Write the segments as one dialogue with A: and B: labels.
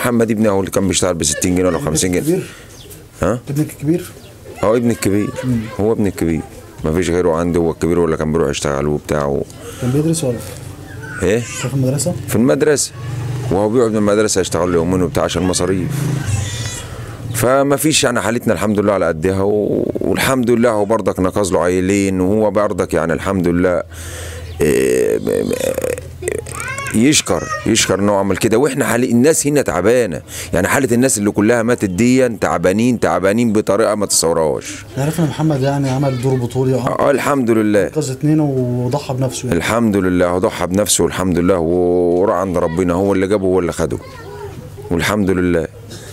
A: محمد ابني هو اللي كان بيشتغل ب 60 جنيه ولا 50 جنيه
B: كبير
A: ها
B: ابنك الكبير
A: هو ابني الكبير هو ابني الكبير ما فيش غيره عندي هو الكبير ولا كان بيروح يشتغل وبتاع و...
B: كان بيدرس ولا
A: ايه
B: كان في المدرسه
A: في المدرسه وهو بيقعد من المدرسه يشتغل له يومين وبتاع عشان المصاريف فما فيش يعني حالتنا الحمد لله على قدها و... والحمد لله هو برضك نقص له عيلين وهو برضك يعني الحمد لله إيه، م- م- يشكر يشكر انه عمل كده واحنا حال الناس هنا تعبانه يعني حاله الناس اللي كلها ماتت دي تعبانين تعبانين بطريقه ما تصورهاش
B: عرفنا محمد يعني عمل دور بطولي وانقذ
A: اه الحمد لله
B: اتنين وضحى بنفسه يعني.
A: الحمد لله هو ضحى بنفسه والحمد لله وراح عند ربنا هو اللي جابه هو اللي خده والحمد لله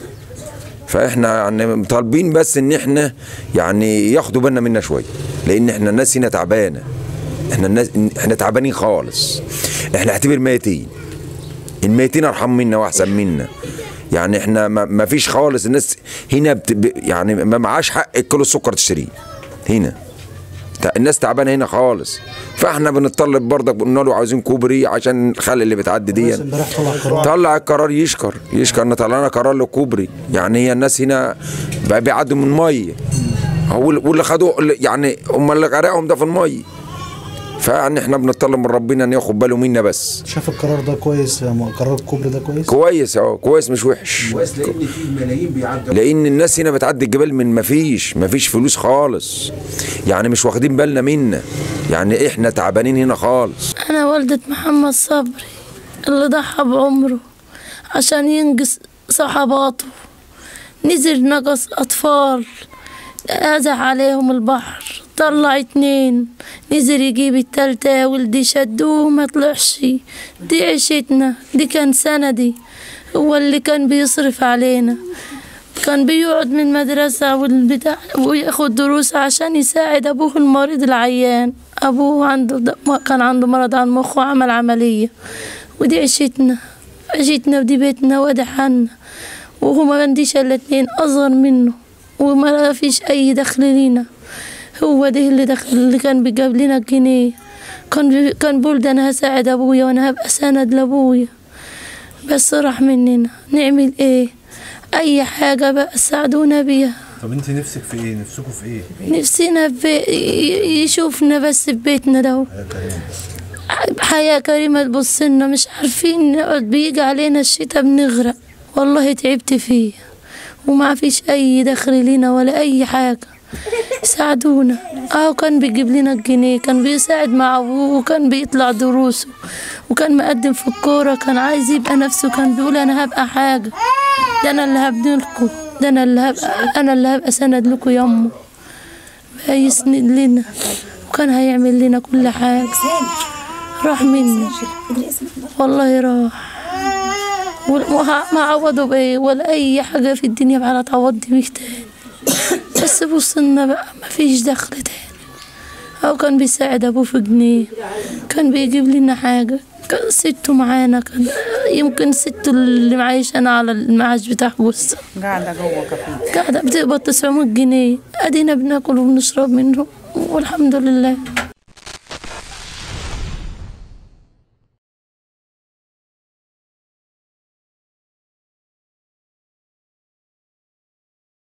A: فاحنا يعني طالبين بس ان احنا يعني ياخدوا بالنا منا شويه لان احنا الناس هنا تعبانه احنا الناس احنا تعبانين خالص احنا اعتبر ميتين الميتين ارحم منا واحسن منا يعني احنا ما ما فيش خالص الناس هنا بت ب- يعني ما معاش حق كيلو السكر تشتريه هنا تع- الناس تعبانه هنا خالص فاحنا بنطلب برضك بنقول له عاوزين كوبري عشان الخلق اللي بتعدي دي
B: بس امبارح طلع قرار
A: طلع القرار يشكر يشكر ان طلعنا قرار لكوبري يعني هي الناس هنا بقى بيعدوا من ميه هو ال- واللي خدوه اللي- يعني هم اللي غرقهم ده في الميه فيعني احنا بنطلب من ربنا ان ياخد باله منا بس
B: شاف القرار ده كويس قرار الكوبري ده كويس
A: كويس اه كويس مش وحش
C: كويس لان في ملايين بيعدوا
A: لان الناس هنا بتعدي الجبال من مفيش مفيش فلوس خالص يعني مش واخدين بالنا منا يعني احنا تعبانين هنا خالص
D: أنا والدة محمد صبري اللي ضحى بعمره عشان ينقذ صحباته نزل نقص أطفال أزح عليهم البحر طلع اتنين نزل يجيب التالتة ولدي شدوه ما طلعش دي عيشتنا دي كان سندي هو اللي كان بيصرف علينا كان بيقعد من مدرسة والبتاع وياخد دروس عشان يساعد أبوه المريض العيان أبوه عنده د- كان عنده مرض على المخ وعمل عملية ودي عيشتنا عيشتنا ودي بيتنا وادي حالنا وهو ما عنديش إلا اتنين أصغر منه وما فيش أي دخل لينا هو ده اللي دخل اللي كان بيجاب لنا الجنيه كان بي كان بيقول ده أنا هساعد أبويا وأنا هبقى سند لأبويا بس راح مننا نعمل ايه اي حاجة بقى ساعدونا بيها
E: طب انت نفسك في ايه نفسكم في ايه
D: نفسنا في ي- يشوفنا بس في بيتنا ده حياة كريمة تبص لنا مش عارفين نقعد بيجي علينا الشتاء بنغرق والله تعبت فيه وما فيش اي دخل لينا ولا اي حاجة ساعدونا اه كان بيجيب لنا الجنيه كان بيساعد مع ابوه وكان بيطلع دروسه وكان مقدم في الكورة كان عايز يبقى نفسه كان بيقول انا هبقى حاجة ده انا اللي هبني لكم ده انا اللي هبقى انا اللي هبقى سند لكم يمه بقى يسند لنا وكان هيعمل لنا كل حاجة راح مني والله راح وما ما عوضوا بإيه ولا أي حاجة في الدنيا بقى تعوضني بيه تاني بس بصنا بقى ما فيش دخل تاني أو كان بيساعد أبوه في جنيه كان بيجيب لنا حاجة كان سته معانا كان يمكن سته اللي معيش أنا على المعاش بتاع بص
F: قاعدة جوه كافيه
D: قاعدة بتقبض 900 جنيه أدينا بناكل وبنشرب منه والحمد لله